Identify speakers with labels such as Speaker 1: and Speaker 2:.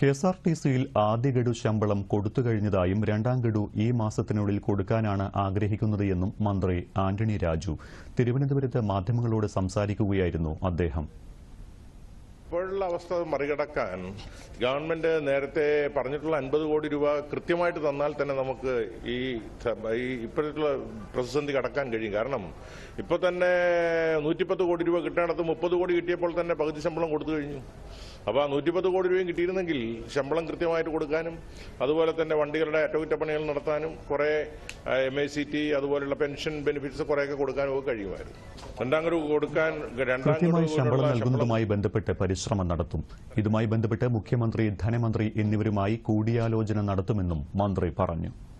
Speaker 1: K S R T സിയിൽ ആദ്യ ഗഡു ശമ്പളം കൊടുത്തു കഴിഞ്ഞതായും രണ്ടാം ഗഡു ഈ മാസത്തിനുള്ളിൽ കൊടുക്കാനാണ് ആഗ്രഹിക്കുന്നത് എന്നും മന്ത്രി ആന്റണി രാജു തിരുവനന്തപുരത്ത് മാധ്യമങ്ങളോട് സംസാരിക്കുകയായിരുന്നു അദ്ദേഹം
Speaker 2: ഇപ്പോഴുള്ള അവസ്ഥ മറികടക്കാൻ ഗവൺമെന്റ് നേരത്തെ പറഞ്ഞിട്ടുള്ള അൻപത് കോടി രൂപ കൃത്യമായിട്ട് തന്നാൽ തന്നെ നമുക്ക് ഈ ത- ഈ ഇപ്പോഴത്തുള്ള പ്രതിസന്ധി കടക്കാൻ കഴിയും കാരണം ഇപ്പൊ തന്നെ നൂറ്റിപ്പത്ത് കോടി രൂപ കിട്ടേണ്ടത് മുപ്പത് കോടി കിട്ടിയപ്പോൾ തന്നെ പകുതി ശമ്പളം കൊടുത്തു കഴിഞ്ഞു അപ്പോൾ ആ നൂറ്റിപ്പത്ത് കോടി രൂപയും കിട്ടിയിരുന്നെങ്കിൽ ശമ്പളം കൃത്യമായിട്ട് കൊടുക്കാനും അതുപോലെ തന്നെ വണ്ടികളുടെ അറ്റകുറ്റപ്പണികൾ നടത്താനും കുറെ എം ഐ സി ടി അതുപോലുള്ള പെൻഷൻ ബെനിഫിറ്റ്സ് കുറേയൊക്കെ കൊടുക്കാനും ഒക്കെ കഴിയുമായിരുന്നു രണ്ടാം ഗഡു കൊടുക്കാൻ രണ്ടാം
Speaker 1: കൃത്യമായി
Speaker 2: ഗഡു
Speaker 1: ശമ്പളം
Speaker 2: ശമ്പളം
Speaker 1: നൽകുന്നതുമായി ബന്ധപ്പെട്ട് പരിശ്രമം നടത്തും ഇതുമായി ബന്ധപ്പെട്ട് മുഖ്യമന്ത്രി ധനമന്ത്രി എന്നിവരുമായി കൂടിയാലോചന നടത്തുമെന്നും മന്ത്രി പറഞ്ഞു